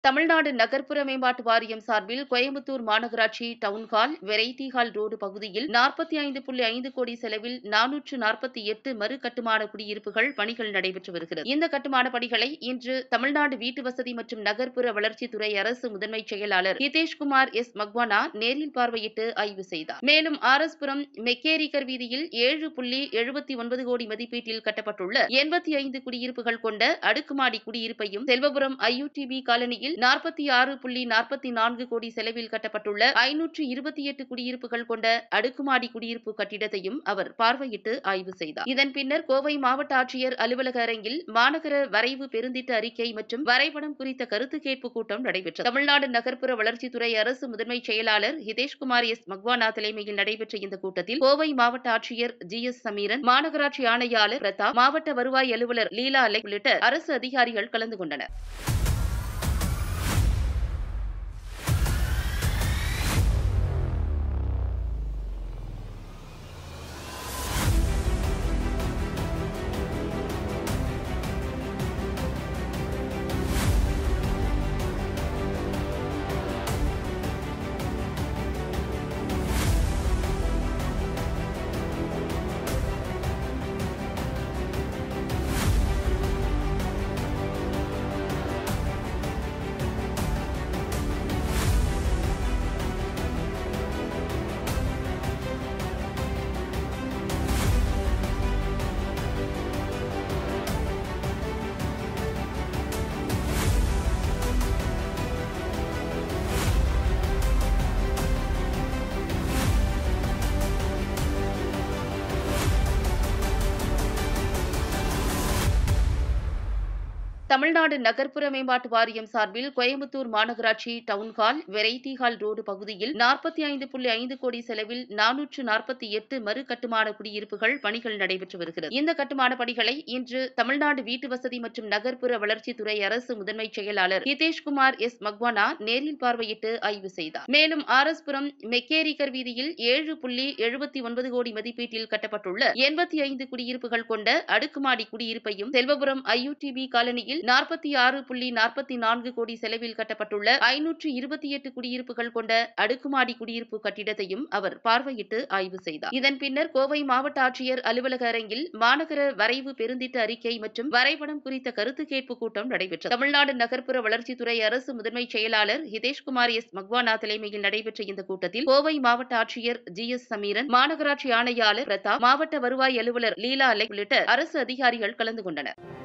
தமிழ்நாடு நகர்ப்புற மேம்பாட்டு வாரியம் சார்பில் கோயம்புத்தூர் மாநகராட்சி டவுன்ஹால் வெரைட்டி ஹால் ரோடு பகுதியில் நாற்பத்தி ஐந்து புள்ளி ஐந்து கோடி செலவில் நானூற்று நாற்பத்தி எட்டு மறு கட்டுமான குடியிருப்புகள் பணிகள் நடைபெற்று வருகிறது இந்த கட்டுமான பணிகளை இன்று தமிழ்நாடு வீட்டு வசதி மற்றும் நகர்ப்புற வளர்ச்சித்துறை அரசு முதன்மை செயலாளர் ஹிதேஷ்குமார் எஸ் மக்வானா நேரில் பார்வையிட்டு ஆய்வு செய்தார் மேலும் ஆர் எஸ் புரம் மெக்கேரிக்கர் வீதியில் ஏழு புள்ளி எழுபத்தி ஒன்பது கோடி மதிப்பீட்டில் கட்டப்பட்டுள்ள எண்பத்தி ஐந்து குடியிருப்புகள் கொண்ட அடுக்குமாடி குடியிருப்பையும் செல்வபுரம் ஐயூடிபி காலனியில் நாற்பத்தி ஆறு புள்ளி நாற்பத்தி நான்கு கோடி செலவில் கட்டப்பட்டுள்ள ஐநூற்று இருபத்தி எட்டு குடியிருப்புகள் கொண்ட அடுக்குமாடி குடியிருப்பு கட்டிடத்தையும் அவர் பார்வையிட்டு ஆய்வு செய்தார் இதன் பின்னர் கோவை மாவட்ட ஆட்சியர் அலுவலக அரங்கில் மாநகர வரைவு பெருந்திட்ட அறிக்கை மற்றும் வரைபடம் குறித்த கருத்து கேட்பு கூட்டம் நடைபெற்றது தமிழ்நாடு நகர்ப்புற வளர்ச்சித்துறை அரசு முதன்மை செயலாளர் ஹிதேஷ்குமார் எஸ் மக்வானா தலைமையில் நடைபெற்ற இந்த கூட்டத்தில் கோவை மாவட்ட ஆட்சியர் ஜி எஸ் சமீரன் மாநகராட்சி ஆணையாளர் பிரதாப் மாவட்ட வருவாய் அலுவலர் லீலா அலெக் உள்ளிட்ட அரசு அதிகாரிகள் கலந்து கொண்டனர் தமிழ்நாடு நகர்ப்புற மேம்பாட்டு வாரியம் சார்பில் கோயம்புத்தூர் மாநகராட்சி டவுன்ஹால் வெரைட்டி ஹால் ரோடு பகுதியில் நாற்பத்தி ஐந்து புள்ளி ஐந்து கோடி செலவில் நானூற்று நாற்பத்தி எட்டு மறு கட்டுமான குடியிருப்புகள் பணிகள் நடைபெற்று வருகிறது இந்த கட்டுமான பணிகளை இன்று தமிழ்நாடு வீட்டு வசதி மற்றும் நகர்ப்புற வளர்ச்சித்துறை அரசு முதன்மை செயலாளர் ஹிதேஷ்குமார் எஸ் மக்வானா நேரில் பார்வையிட்டு ஆய்வு செய்தார் மேலும் ஆர் எஸ் புரம் மெக்கேரிக்கர் வீதியில் ஏழு புள்ளி எழுபத்தி ஒன்பது கோடி மதிப்பீட்டில் கட்டப்பட்டுள்ள எண்பத்தி ஐந்து குடியிருப்புகள் கொண்ட அடுக்குமாடி குடியிருப்பையும் செல்வபுரம் ஐயூடிபி காலனியில் நாற்பத்தி ஆறு புள்ளி நாற்பத்தி நான்கு கோடி செலவில் கட்டப்பட்டுள்ள ஐநூற்று இருபத்தி எட்டு குடியிருப்புகள் கொண்ட அடுக்குமாடி குடியிருப்பு கட்டிடத்தையும் அவர் பார்வையிட்டு ஆய்வு செய்தார் இதன் பின்னர் கோவை மாவட்ட ஆட்சியர் அலுவலக அரங்கில் மாநகர வரைவு பெருந்திட்ட அறிக்கை மற்றும் வரைபடம் குறித்த கருத்து கேட்பு கூட்டம் நடைபெற்றது தமிழ்நாடு நகர்ப்புற வளர்ச்சித்துறை அரசு முதன்மை செயலாளர் ஹிதேஷ்குமார் எஸ் மக்வானா தலைமையில் நடைபெற்ற இந்த கூட்டத்தில் கோவை மாவட்ட ஆட்சியர் ஜி எஸ் சமீரன் மாநகராட்சி ஆணையாளர் பிரதாப் மாவட்ட வருவாய் அலுவலர் லீலா அலெக் உள்ளிட்ட அரசு அதிகாரிகள் கலந்து கொண்டனர்